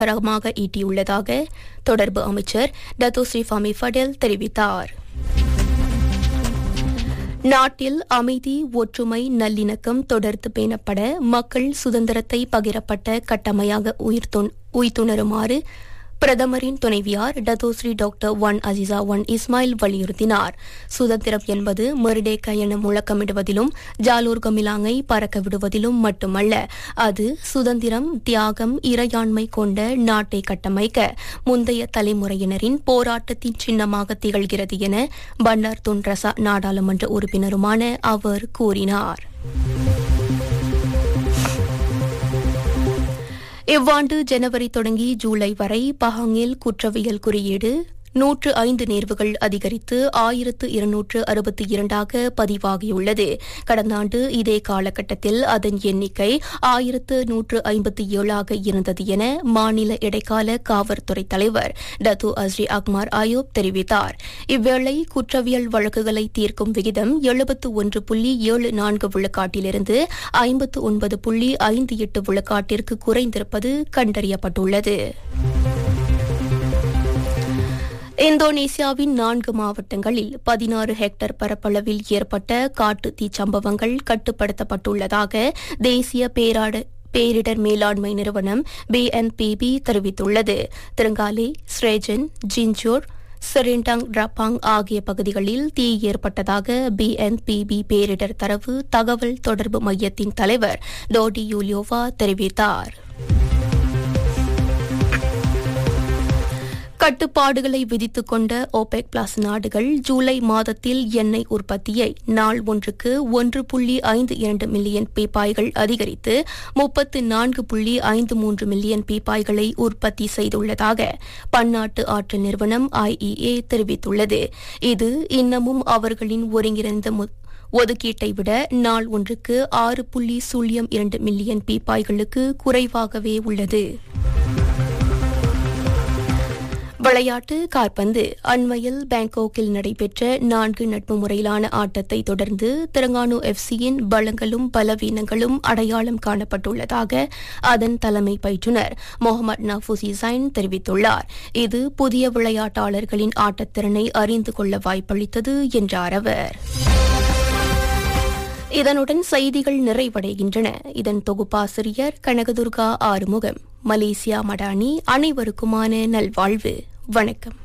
தரமாக ஈட்டியுள்ளதாக தொடர்பு அமைச்சர் டத்தோ ஸ்ரீஃபாமி ஃபடேல் தெரிவித்தார் நாட்டில் அமைதி ஒற்றுமை நல்லிணக்கம் தொடர்ந்து பேணப்பட மக்கள் சுதந்திரத்தை பகிரப்பட்ட கட்டமையாக உயிர்த்துணருமாறு பிரதமரின் துணைவியார் Dato Sri doctor Wan Azizah Wan Ismail வலியுறுத்தினார் சுதந்திரம் என்பது மெரிடேக்க என முழக்கமிடுவதிலும் ஜாலூர் கமிலாங்கை பறக்க விடுவதிலும் மட்டுமல்ல அது சுதந்திரம் தியாகம் இறையாண்மை கொண்ட நாட்டை கட்டமைக்க முந்தைய தலைமுறையினரின் போராட்டத்தின் சின்னமாக திகழ்கிறது என பண்டார் துன் ரசா நாடாளுமன்ற உறுப்பினருமான அவர் கூறினார் இவ்வாண்டு ஜனவரி தொடங்கி ஜூலை வரை பஹாங்கில் குற்றவியல் குறியீடு நூற்று ஐந்து நேர்வுகள் அதிகரித்து ஆயிரத்து இருநூற்று அறுபத்தி இரண்டாக பதிவாகியுள்ளது கடந்த ஆண்டு இதே காலகட்டத்தில் அதன் எண்ணிக்கை ஆயிரத்து நூற்று ஐம்பத்தி ஏழாக இருந்தது என மாநில இடைக்கால காவல்துறை தலைவர் டத்து அஸ்ரி அக்மார் ஆயோப் தெரிவித்தார் இவ்வேளை குற்றவியல் வழக்குகளை தீர்க்கும் விகிதம் எழுபத்து ஒன்று புள்ளி ஏழு நான்கு விழுக்காட்டிலிருந்து ஐம்பத்து ஒன்பது புள்ளி ஐந்து எட்டு விழுக்காட்டிற்கு குறைந்திருப்பது கண்டறியப்பட்டுள்ளது இந்தோனேசியாவின் நான்கு மாவட்டங்களில் பதினாறு ஹெக்டேர் பரப்பளவில் ஏற்பட்ட காட்டு தீ சம்பவங்கள் கட்டுப்படுத்தப்பட்டுள்ளதாக தேசிய பேராட பேரிடர் மேலாண்மை நிறுவனம் பிஎன்பிபி தெரிவித்துள்ளது திருங்காலி ஸ்ரேஜன் ஜிஞ்சோர் செரிண்டாங் ரப்பாங் ஆகிய பகுதிகளில் தீ ஏற்பட்டதாக பிஎன்பிபி பேரிடர் தரவு தகவல் தொடர்பு மையத்தின் தலைவர் டோடி யூலியோவா தெரிவித்தார் கட்டுப்பாடுகளை விதித்துக் கொண்ட ஓபெக் பிளஸ் நாடுகள் ஜூலை மாதத்தில் எண்ணெய் உற்பத்தியை நாள் ஒன்றுக்கு ஒன்று புள்ளி ஐந்து இரண்டு மில்லியன் பீப்பாய்கள் அதிகரித்து முப்பத்து நான்கு புள்ளி ஐந்து மூன்று மில்லியன் பீப்பாய்களை உற்பத்தி செய்துள்ளதாக பன்னாட்டு ஆற்றல் நிறுவனம் ஐஇஏ தெரிவித்துள்ளது இது இன்னமும் அவர்களின் ஒருங்கிணைந்த ஒதுக்கீட்டை விட நாள் ஒன்றுக்கு ஆறு புள்ளி சுழியம் இரண்டு மில்லியன் பீப்பாய்களுக்கு குறைவாகவே உள்ளது விளையாட்டு காற்பந்து அண்மையில் பாங்காக்கில் நடைபெற்ற நான்கு நட்பு முறையிலான ஆட்டத்தை தொடர்ந்து திரங்கானு எஃப்சியின் பலங்களும் பலவீனங்களும் அடையாளம் காணப்பட்டுள்ளதாக அதன் தலைமை பயிற்றுநர் முகமது நஃபூஸ் இசைன் தெரிவித்துள்ளார் இது புதிய விளையாட்டாளர்களின் ஆட்டத்திறனை அறிந்து கொள்ள வாய்ப்பளித்தது என்றார் அவர் இதனுடன் செய்திகள் நிறைவடைகின்றன இதன் தொகுப்பாசிரியர் கனகதுர்கா ஆறுமுகம் மலேசியா மடானி அனைவருக்குமான நல்வாழ்வு வணக்கம்